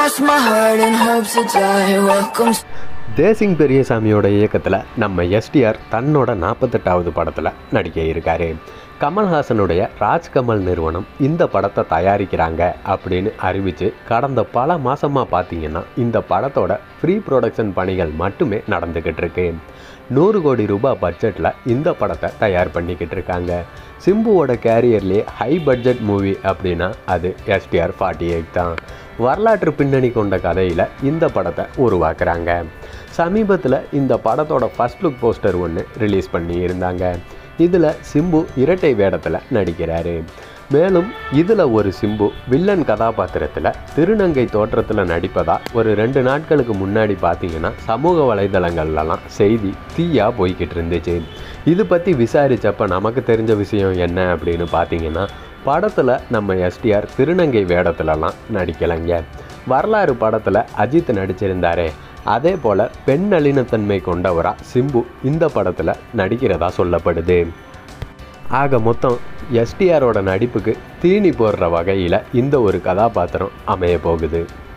cross my heart and hope to die. Welcome. Desingh பெரியசாமியோட இயக்கத்தில் நம்ம STR தன்னோட நாற்பத்தெட்டாவது படத்தில் நடிக்க இருக்காரு கமல்ஹாசனுடைய ராஜ்கமல் நிறுவனம் இந்த படத்தை தயாரிக்கிறாங்க அப்படின்னு அறிவித்து கடந்த பல மாதமாக பார்த்தீங்கன்னா இந்த படத்தோட ப்ரீ ப்ரொடக்ஷன் பணிகள் மட்டுமே நடந்துக்கிட்டு இருக்கு நூறு கோடி ரூபாய் பட்ஜெட்டில் இந்த படத்தை தயார் பண்ணிக்கிட்டு இருக்காங்க சிம்புவோட கேரியர்லேயே ஹை பட்ஜெட் மூவி அப்படின்னா அது எஸ்டிஆர் ஃபார்ட்டி எயிட் தான் வரலாற்று பின்னணி கொண்ட கதையில் இந்த படத்தை உருவாக்குறாங்க சமீபத்தில் இந்த படத்தோட ஃபர்ஸ்ட் லுக் போஸ்டர் ஒன்று ரிலீஸ் பண்ணி இருந்தாங்க இதில் சிம்பு இரட்டை வேடத்தில் நடிக்கிறாரு மேலும் இதில் ஒரு சிம்பு வில்லன் கதாபாத்திரத்தில் திருநங்கை தோற்றத்தில் நடிப்பதா ஒரு ரெண்டு நாட்களுக்கு முன்னாடி பார்த்தீங்கன்னா சமூக வலைதளங்கள்லாம் செய்தி தீயாக போய்கிட்டு இருந்துச்சு இது பற்றி விசாரித்தப்ப நமக்கு தெரிஞ்ச விஷயம் என்ன அப்படின்னு பார்த்தீங்கன்னா படத்தில் நம்ம எஸ்டிஆர் திருநங்கை வேடத்துலலாம் நடிக்கலைங்க வரலாறு படத்தில் அஜித் நடிச்சிருந்தாரே அதே போல் பெண் நளினத்தன்மை கொண்டவராக சிம்பு இந்த படத்தில் நடிக்கிறதா சொல்லப்படுது ஆக மொத்தம் எஸ்டிஆரோட நடிப்புக்கு தீனி போடுற வகையில் இந்த ஒரு கதாபாத்திரம் அமைய போகுது